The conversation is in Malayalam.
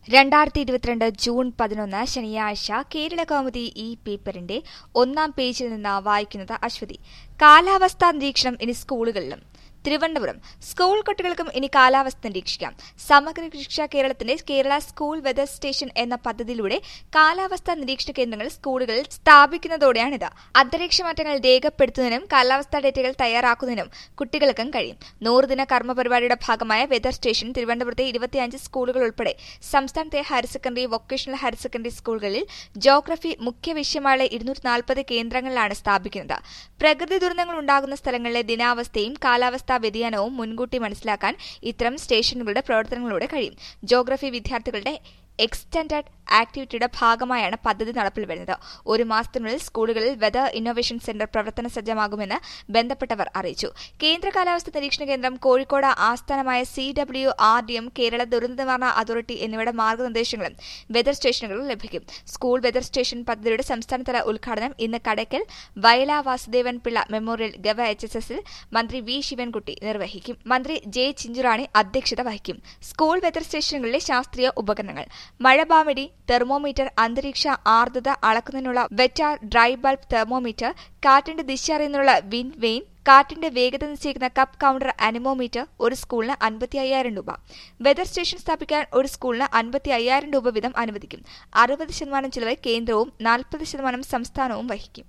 രണ്ടായിരത്തി ഇരുപത്തിരണ്ട് ജൂൺ പതിനൊന്ന് ശനിയാഴ്ച കേരള കൗമുദി ഈ പേപ്പറിന്റെ ഒന്നാം പേജിൽ നിന്ന് വായിക്കുന്നത് അശ്വതി കാലാവസ്ഥാ നിരീക്ഷണം ഇനി സ്കൂളുകളിലും തിരുവനന്തപുരം സ്കൂൾ കുട്ടികൾക്കും ഇനി കാലാവസ്ഥ നിരീക്ഷിക്കാം സമഗ്ര ശിക്ഷ കേരളത്തിന്റെ കേരള സ്കൂൾ വെതർ സ്റ്റേഷൻ എന്ന പദ്ധതിയിലൂടെ കാലാവസ്ഥാ നിരീക്ഷണ കേന്ദ്രങ്ങൾ സ്കൂളുകളിൽ സ്ഥാപിക്കുന്നതോടെയാണിത് അന്തരീക്ഷ മാറ്റങ്ങൾ രേഖപ്പെടുത്തുന്നതിനും കാലാവസ്ഥാ ഡേറ്റകൾ തയ്യാറാക്കുന്നതിനും കുട്ടികൾക്കും കഴിയും നൂറുദിന കർമ്മ പരിപാടിയുടെ ഭാഗമായ വെതർ സ്റ്റേഷൻ തിരുവനന്തപുരത്തെ ഇരുപത്തിയഞ്ച് സ്കൂളുകൾ ഉൾപ്പെടെ സംസ്ഥാനത്തെ higher secondary vocational higher secondary സ്കൂളുകളിൽ ജോഗ്രഫി മുഖ്യ വിഷയമായ ഇരുന്നൂറ്റി നാൽപ്പത് കേന്ദ്രങ്ങളിലാണ് സ്ഥാപിക്കുന്നത് പ്രകൃതി ദുരന്തങ്ങൾ ഉണ്ടാകുന്ന സ്ഥലങ്ങളിലെ ദിനാവസ്ഥയും കാലാവസ്ഥാ വ്യതിയാനവും മുൻകൂട്ടി മനസ്സിലാക്കാൻ ഇത്തരം സ്റ്റേഷനുകളുടെ പ്രവർത്തനങ്ങളിലൂടെ കഴിയും ജോഗ്രഫി വിദ്യാർത്ഥികളുടെ എക്സ്റ്റൻഡഡ് ആക്ടിവിറ്റിയുടെ ഭാഗമായാണ് പദ്ധതി നടപ്പിൽ വരുന്നത് ഒരു മാസത്തിനുള്ളിൽ സ്കൂളുകളിൽ വെതർ ഇന്നോവേഷൻ സെന്റർ പ്രവർത്തന സജ്ജമാകുമെന്ന് ബന്ധപ്പെട്ടവർ അറിയിച്ചു കേന്ദ്ര കാലാവസ്ഥാ നിരീക്ഷണ കേന്ദ്രം കോഴിക്കോട് ആസ്ഥാനമായ C W R D M Kerala ദുരന്ത നിവാരണ അതോറിറ്റി എന്നിവയുടെ മാർഗനിർദ്ദേശങ്ങളും വെതർ സ്റ്റേഷനുകളിൽ ലഭിക്കും സ്കൂൾ വെതർ സ്റ്റേഷൻ പദ്ധതിയുടെ സംസ്ഥാനതല ഉദ്ഘാടനം ഇന്ന് Kadakkal Vayala Vasudevan Pillai memorial govt H S എസിൽ മന്ത്രി വി ശിവൻകുട്ടി നിർവഹിക്കും മന്ത്രി ജെ ചിഞ്ചുറാണി അധ്യക്ഷത വഹിക്കും സ്കൂൾ വെതർ സ്റ്റേഷനുകളിലെ ശാസ്ത്രീയ ഉപകരണങ്ങൾ മഴബാമിടി തെർമോമീറ്റർ അന്തരീക്ഷ ആർദ്രത അളക്കുന്നതിനുള്ള വെറ്റാർ ഡ്രൈ ബൾബ് തെർമോമീറ്റർ കാറ്റിന്റെ ദിശ അറിയുന്നതിനുള്ള വിൻഡ് വെയിൻ കാറ്റിന്റെ വേഗത നിശ്ചയിക്കുന്ന കപ്പ് കൌണ്ടർ അനിമോമീറ്റർ ഒരു സ്കൂളിന് അൻപത്തി അയ്യായിരം രൂപ വെതർ സ്റ്റേഷൻ സ്ഥാപിക്കാൻ ഒരു സ്കൂളിന് അൻപത്തി അയ്യായിരം രൂപ വീതം അനുവദിക്കും അറുപത് ശതമാനം ചിലവ് കേന്ദ്രവും നാൽപ്പത് ശതമാനം സംസ്ഥാനവും വഹിക്കും